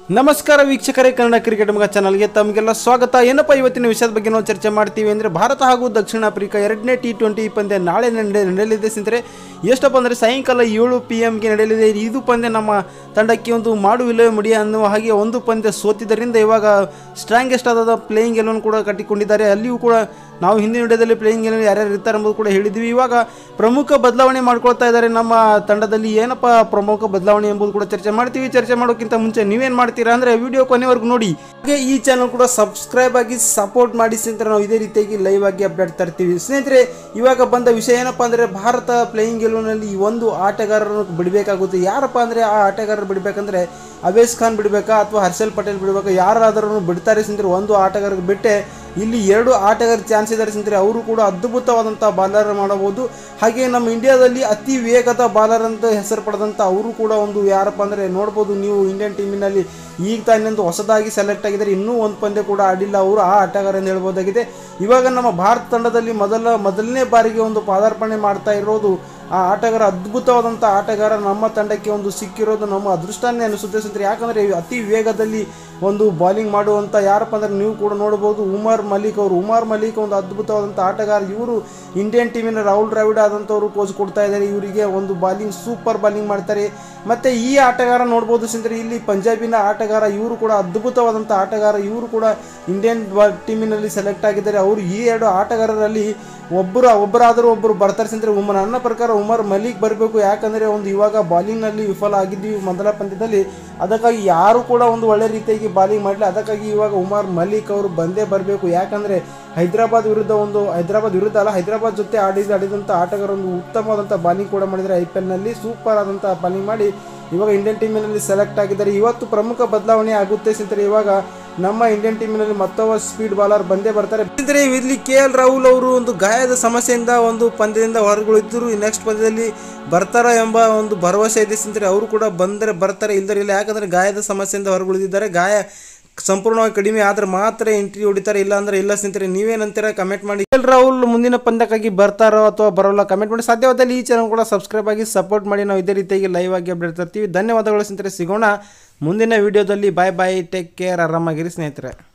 ನಮಸ್ಕಾರ ವೀಕ್ಷಕರೇ ಕನ್ನಡ ಕ್ರಿಕೆಟ್ ಮಗ ಚಾನಲ್ಗೆ ತಮಗೆಲ್ಲ ಸ್ವಾಗತ ಏನಪ್ಪ ಇವತ್ತಿನ ವಿಷಯದ ಬಗ್ಗೆ ನಾವು ಚರ್ಚೆ ಮಾಡ್ತೀವಿ ಅಂದರೆ ಭಾರತ ಹಾಗೂ ದಕ್ಷಿಣ ಆಫ್ರಿಕಾ ಎರಡನೇ ಟಿ ಟ್ವೆಂಟಿ ಪಂದ್ಯ ನಾಳೆ ನಡೆ ನಡೆಯಲಿದೆ ಸ್ನೇಹಿತರೆ ಎಷ್ಟಪ್ಪ ಅಂದರೆ ಸಾಯಂಕಾಲ ಏಳು ಪಿ ಎಮ್ಗೆ ನಡೆಯಲಿದೆ ಇದು ಪಂದ್ಯ ನಮ್ಮ ತಂಡಕ್ಕೆ ಒಂದು ಮಾಡುವಿಲ್ಲವೇ ಮುಡಿಯ ಅನ್ನುವ ಹಾಗೆ ಒಂದು ಪಂದ್ಯ ಸೋತಿದ್ದರಿಂದ ಇವಾಗ ಸ್ಟ್ರಾಂಗೆಸ್ಟ್ ಆದ ಪ್ಲೇಯಿಂಗ್ ಎಲ್ಲವನ್ನು ಕೂಡ ಕಟ್ಟಿಕೊಂಡಿದ್ದಾರೆ ಅಲ್ಲಿಯೂ ಕೂಡ ನಾವು ಹಿಂದಿನ ವಿಡಿಯೋದಲ್ಲಿ ಪ್ಲೇಯಿಂಗ್ ಎಲೆವನ್ ಯಾರ್ಯಾರು ಇರ್ತಾರೆ ಎಂಬುದು ಕೂಡ ಹೇಳಿದ್ವಿ ಇವಾಗ ಪ್ರಮುಖ ಬದಲಾವಣೆ ಮಾಡ್ಕೊಳ್ತಾ ಇದ್ದಾರೆ ನಮ್ಮ ತಂಡದಲ್ಲಿ ಏನಪ್ಪ ಪ್ರಮುಖ ಬದಲಾವಣೆ ಎಂಬುದು ಕೂಡ ಚರ್ಚೆ ಮಾಡ್ತೀವಿ ಚರ್ಚೆ ಮಾಡೋಕ್ಕಿಂತ ಮುಂಚೆ ನೀವೇನು ಮಾಡ್ತೀರಾ ಅಂದರೆ ವಿಡಿಯೋ ಕೊನೆವರೆಗೂ ನೋಡಿ ಹಾಗೆ ಈ ಚಾನಲ್ ಕೂಡ ಸಬ್ಸ್ಕ್ರೈಬ್ ಆಗಿ ಸಪೋರ್ಟ್ ಮಾಡಿ ಸ್ನೇಹಿತರೆ ನಾವು ಇದೇ ರೀತಿಯಾಗಿ ಲೈವ್ ಆಗಿ ಅಪ್ಡೇಟ್ ತರ್ತೀವಿ ಸ್ನೇಹಿತರೆ ಇವಾಗ ಬಂದ ವಿಷಯ ಏನಪ್ಪ ಅಂದರೆ ಭಾರತ ಪ್ಲೇಯಿಂಗ್ ಗೆಲುವಿನಲ್ಲಿ ಒಂದು ಆಟಗಾರರನ್ನು ಬಿಡಬೇಕಾಗುತ್ತೆ ಯಾರಪ್ಪ ಅಂದರೆ ಆ ಆಟಗಾರರು ಬಿಡಬೇಕಂದ್ರೆ ಅವೇಸ್ ಖಾನ್ ಬಿಡಬೇಕಾ ಅಥವಾ ಹರ್ಷಲ್ ಪಟೇಲ್ ಬಿಡಬೇಕಾ ಯಾರಾದರೂ ಬಿಡ್ತಾರೆ ಸ್ನೇಹಿತರೆ ಒಂದು ಆಟಗಾರರಿಗೆ ಬಿಟ್ಟೆ ಇಲ್ಲಿ ಎರಡು ಆಟಗಾರ ಚಾನ್ಸ್ ಇದ್ದಾರೆ ಸ್ನೇಹಿತರೆ ಅವರು ಕೂಡ ಅದ್ಭುತವಾದಂಥ ಬಾಲರ್ ಮಾಡಬಹುದು ಹಾಗೆ ನಮ್ಮ ಇಂಡಿಯಾದಲ್ಲಿ ಅತಿ ವೇಗದ ಬಾಲರ್ ಅಂತ ಹೆಸರು ಪಡೆದಂಥ ಅವರು ಕೂಡ ಒಂದು ಯಾರಪ್ಪ ಅಂದರೆ ನೋಡ್ಬೋದು ನೀವು ಇಂಡಿಯನ್ ಟೀಮಿನಲ್ಲಿ ಈಗ ತಾನೊಂದು ಹೊಸದಾಗಿ ಸೆಲೆಕ್ಟ್ ಆಗಿದ್ದಾರೆ ಇನ್ನೂ ಒಂದು ಪಂದ್ಯ ಕೂಡ ಆಡಿಲ್ಲ ಅವರು ಆ ಆಟಗಾರ ಎಂದು ಹೇಳ್ಬೋದಾಗಿದೆ ಇವಾಗ ನಮ್ಮ ಭಾರತ ತಂಡದಲ್ಲಿ ಮೊದಲ ಮೊದಲನೇ ಬಾರಿಗೆ ಒಂದು ಪಾದಾರ್ಪಣೆ ಮಾಡ್ತಾ ಇರೋದು ಆ ಆಟಗಾರ ಅದ್ಭುತವಾದಂಥ ಆಟಗಾರ ನಮ್ಮ ತಂಡಕ್ಕೆ ಒಂದು ಸಿಕ್ಕಿರೋದು ನಮ್ಮ ಅದೃಷ್ಟನೇ ಅನಿಸುತ್ತೆ ಸ್ನೇಹಿತರೆ ಯಾಕಂದರೆ ಅತಿ ವೇಗದಲ್ಲಿ ಒಂದು ಬಾಲಿಂಗ್ ಮಾಡುವಂಥ ಯಾರಪ್ಪ ಅಂದರೆ ನೀವು ಕೂಡ ನೋಡ್ಬೋದು ಉಮರ್ ಮಲಿಕ್ ಅವರು ಉಮರ್ ಮಲಿಕ್ ಒಂದು ಅದ್ಭುತವಾದಂಥ ಆಟಗಾರ ಇವರು ಇಂಡಿಯನ್ ಟೀಮಿನ ರಾಹುಲ್ ದ್ರಾವಿಡ್ ಆದಂಥವರು ಕೋಚ್ ಕೊಡ್ತಾ ಇದ್ದಾರೆ ಇವರಿಗೆ ಒಂದು ಬಾಲಿಂಗ್ ಸೂಪರ್ ಬಾಲಿಂಗ್ ಮಾಡ್ತಾರೆ ಮತ್ತು ಈ ಆಟಗಾರ ನೋಡ್ಬೋದು ಸ್ನೇಹಿತರೆ ಇಲ್ಲಿ ಪಂಜಾಬಿನ ಆಟಗಾರ ಇವರು ಕೂಡ ಅದ್ಭುತವಾದಂಥ ಆಟಗಾರ ಇವರು ಕೂಡ ಇಂಡಿಯನ್ ಟೀಮಿನಲ್ಲಿ ಸೆಲೆಕ್ಟ್ ಆಗಿದ್ದಾರೆ ಅವರು ಈ ಎರಡು ಆಟಗಾರರಲ್ಲಿ ಒಬ್ಬರು ಒಬ್ಬರಾದರೂ ಒಬ್ಬರು ಬರ್ತಾರೆ ಸ್ನೇಹಿತರೆ ಉಮರ್ ನನ್ನ ಪ್ರಕಾರ ಉಮರ್ ಮಲಿಕ್ ಬರಬೇಕು ಯಾಕಂದರೆ ಒಂದು ಇವಾಗ ಬಾಲಿಂಗ್ನಲ್ಲಿ ವಿಫಲ ಆಗಿದ್ದೀವಿ ಮೊದಲ ಪಂದ್ಯದಲ್ಲಿ ಅದಕ್ಕಾಗಿ ಯಾರು ಕೂಡ ಒಂದು ಒಳ್ಳೆ ರೀತಿಯಾಗಿ ಬಾಲಿಂಗ್ ಮಾಡಲಿ ಅದಕ್ಕಾಗಿ ಇವಾಗ ಉಮರ್ ಮಲಿಕ್ ಅವರು ಬಂದೇ ಬರಬೇಕು ಯಾಕಂದರೆ ಹೈದರಾಬಾದ್ ವಿರುದ್ಧ ಒಂದು ಹೈದರಾಬಾದ್ ವಿರುದ್ಧ ಅಲ್ಲ ಹೈದರಾಬಾದ್ ಜೊತೆ ಆಡಿದ ಆಡಿದಂಥ ಆಟಗಾರ ಒಂದು ಉತ್ತಮವಾದಂಥ ಬಾಲಿಂಗ್ ಕೂಡ ಮಾಡಿದ್ದಾರೆ ಐ ಪಿ ಎಲ್ನಲ್ಲಿ ಸೂಪರ್ ಆದಂಥ ಬಾಲಿಂಗ್ ಮಾಡಿ ಇವಾಗ ಇಂಡಿಯನ್ ಟೀಮಿನಲ್ಲಿ ಸೆಲೆಕ್ಟ್ ಆಗಿದ್ದಾರೆ ಇವತ್ತು ಪ್ರಮುಖ ಬದಲಾವಣೆ ಆಗುತ್ತೆ ಸ್ನೇಹಿತರೆ ಇವಾಗ ನಮ್ಮ ಇಂಡಿಯನ್ ಟೀಮಿನಲ್ಲಿ ಮತ್ತೊಬ್ಬ ಸ್ಪೀಡ್ ಬಾಲರ್ ಬಂದೇ ಬರ್ತಾರೆ ಸ್ನೇಹಿತರೆ ಇಲ್ಲಿ ಕೆ ಎಲ್ ರಾಹುಲ್ ಅವರು ಒಂದು ಗಾಯದ ಸಮಸ್ಯೆಯಿಂದ ಒಂದು ಪಂದ್ಯದಿಂದ ಹೊರಗುಳಿದ್ರು ನೆಕ್ಸ್ಟ್ ಪಂದ್ಯದಲ್ಲಿ ಬರ್ತಾರ ಎಂಬ ಒಂದು ಭರವಸೆ ಇದೆ ಸ್ನೇಹಿತರೆ ಅವರು ಕೂಡ ಬಂದರೆ ಬರ್ತಾರೆ ಇಲ್ದರೆ ಇಲ್ಲ ಯಾಕಂದರೆ ಗಾಯದ ಸಮಸ್ಯೆಯಿಂದ ಹೊರಗುಳಿದಿದ್ದಾರೆ ಗಾಯ ಸಂಪೂರ್ಣವಾಗಿ ಕಡಿಮೆ ಆದ್ರೆ ಮಾತ್ರ ಎಂಟ್ರಿ ಹೊಡಿತಾರೆ ಇಲ್ಲ ಅಂದ್ರೆ ಇಲ್ಲ ಸ್ನೇಹಿತರೆ ನೀವೇನಂತೀರ ಕಮೆಂಟ್ ಮಾಡಿ ಕೆ ಎಲ್ ರಾಹುಲ್ ಮುಂದಿನ ಪಂದ್ಯಕ್ಕಾಗಿ ಬರ್ತಾರೋ ಅಥವಾ ಬರೋಲ್ಲ ಕಮೆಂಟ್ ಮಾಡಿ ಸಾಧ್ಯವಾದಲ್ಲಿ ಈ ಚಾನಲ್ ಕೂಡ ಸಬ್ಸ್ಕ್ರೈಬ್ ಆಗಿ ಸಪೋರ್ಟ್ ಮಾಡಿ ನಾವು ಇದೇ ರೀತಿಯಾಗಿ ಲೈವ್ ಆಗಿ ಅಪ್ಡೇಟ್ ತರ್ತೀವಿ ಧನ್ಯವಾದಗಳು ಸ್ನೇಹಿತರೆ ಸಿಗೋಣ ಮುಂದಿನ ವಿಡಿಯೋದಲ್ಲಿ ಬಾಯ್ ಬಾಯ್ ಟೇಕ್ ಕೇರ್ ಆರಾಮಾಗಿರಿ ಸ್ನೇಹಿತರೆ